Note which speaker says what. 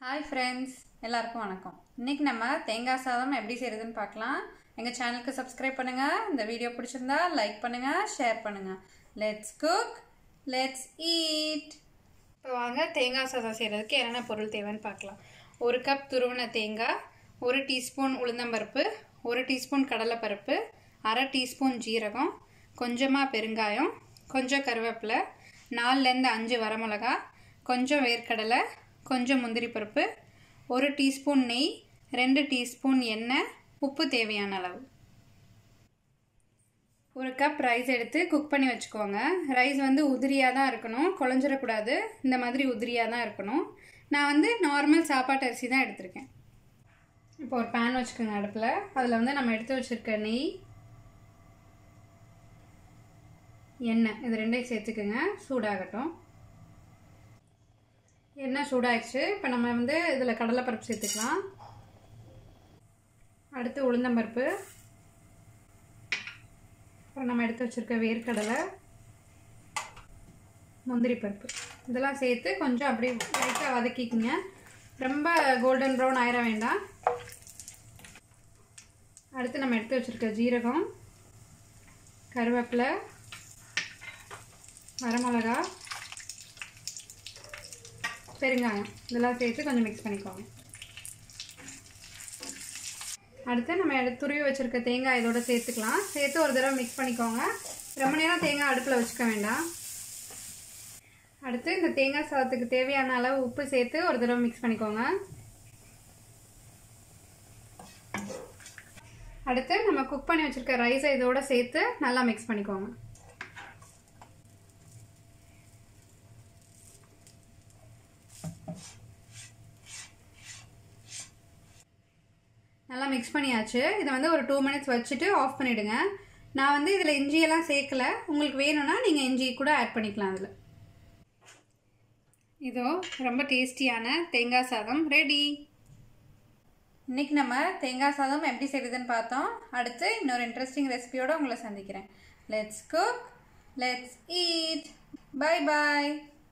Speaker 1: hi friends எல்லாருக்கும் வணக்கம் இன்னைக்கு நம்ம தேங்காய் சாதம் எப்படி செய்யறதுன்னு பார்க்கலாம் எங்கள் சேனலுக்கு சப்ஸ்கிரைப் பண்ணுங்கள் இந்த வீடியோ பிடிச்சிருந்தா லைக் பண்ணுங்கள் ஷேர் பண்ணுங்கள் லெட்ஸ் குக் லெட்ஸ் ஈட் இப்போ வாங்க தேங்காய் சாதம் செய்கிறதுக்கு என்னென்ன பொருள் தேவைன்னு பார்க்கலாம் ஒரு கப் துருவன தேங்காய் ஒரு டீஸ்பூன் உளுந்தம்பருப்பு ஒரு டீஸ்பூன் கடலைப்பருப்பு அரை டீஸ்பூன் ஜீரகம் கொஞ்சமாக பெருங்காயம் கொஞ்சம் கருவேப்பிலை நாலுலேருந்து அஞ்சு வரமிளகா கொஞ்சம் வேர்க்கடலை கொஞ்சம் முந்திரி பருப்பு ஒரு டீஸ்பூன் நெய் ரெண்டு டீஸ்பூன் எண்ணெய் உப்பு தேவையான அளவு ஒரு கப் ரைஸ் எடுத்து குக் பண்ணி வச்சுக்கோங்க ரைஸ் வந்து உதிரியாக தான் இருக்கணும் குழஞ்சிடக்கூடாது இந்த மாதிரி உதிரியாக தான் இருக்கணும் நான் வந்து நார்மல் சாப்பாட்டு அரிசி தான் எடுத்திருக்கேன் இப்போ ஒரு பேன் வச்சுக்கோங்க அடுப்பில் அதில் வந்து நம்ம எடுத்து வச்சுருக்க நெய் எண்ணெய் இது ரெண்டையும் சேர்த்துக்குங்க சூடாகட்டும் எண்ணெய் சூடாயிடுச்சு இப்போ நம்ம வந்து இதில் கடலைப்பருப்பு சேர்த்துக்கலாம் அடுத்து உளுந்தம்பருப்பு அப்புறம் நம்ம எடுத்து வச்சுருக்க வேர்க்கடலை முந்திரி பருப்பு இதெல்லாம் சேர்த்து கொஞ்சம் அப்படியே லைட்டாக வதக்கிக்குங்க ரொம்ப கோல்டன் ப்ரௌன் ஆயிட வேண்டாம் அடுத்து நம்ம எடுத்து வச்சுருக்க ஜீரகம் கருவேப்பிலை வரமிளகா பெருங்காயம் இதெல்லாம் சேர்த்து கொஞ்சம் மிக்ஸ் பண்ணிக்கோங்க அடுத்து நம்ம எடுத்து துருவி வச்சுருக்க தேங்காய் இதோட சேர்த்துக்கலாம் சேர்த்து ஒரு தடவை மிக்ஸ் பண்ணிக்கோங்க ரொம்ப நேரம் தேங்காய் அடுப்பில் வச்சுக்க வேண்டாம் அடுத்து இந்த தேங்காய் சாதத்துக்கு தேவையான அளவு உப்பு சேர்த்து ஒரு தடவை மிக்ஸ் பண்ணிக்கோங்க அடுத்து நம்ம குக் பண்ணி வச்சுருக்க ரைஸை இதோட சேர்த்து நல்லா மிக்ஸ் பண்ணிக்கோங்க நல்லா மிக்ஸ் பண்ணியாச்சு இதை வந்து ஒரு டூ மினிட்ஸ் வச்சுட்டு ஆஃப் பண்ணிவிடுங்க நான் வந்து இதில் இஞ்சியெல்லாம் சேர்க்கல உங்களுக்கு வேணும்னா நீங்கள் இஞ்சி கூட ஆட் பண்ணிக்கலாம் அதில் இதோ ரொம்ப டேஸ்டியான தேங்காய் சாதம் ரெடி இன்றைக்கி நம்ம தேங்காய் சாதம் எப்படி செய்யுதுன்னு பார்த்தோம் அடுத்து இன்னொரு இன்ட்ரெஸ்டிங் ரெசிபியோடு உங்களை சந்திக்கிறேன் let's cook let's eat bye bye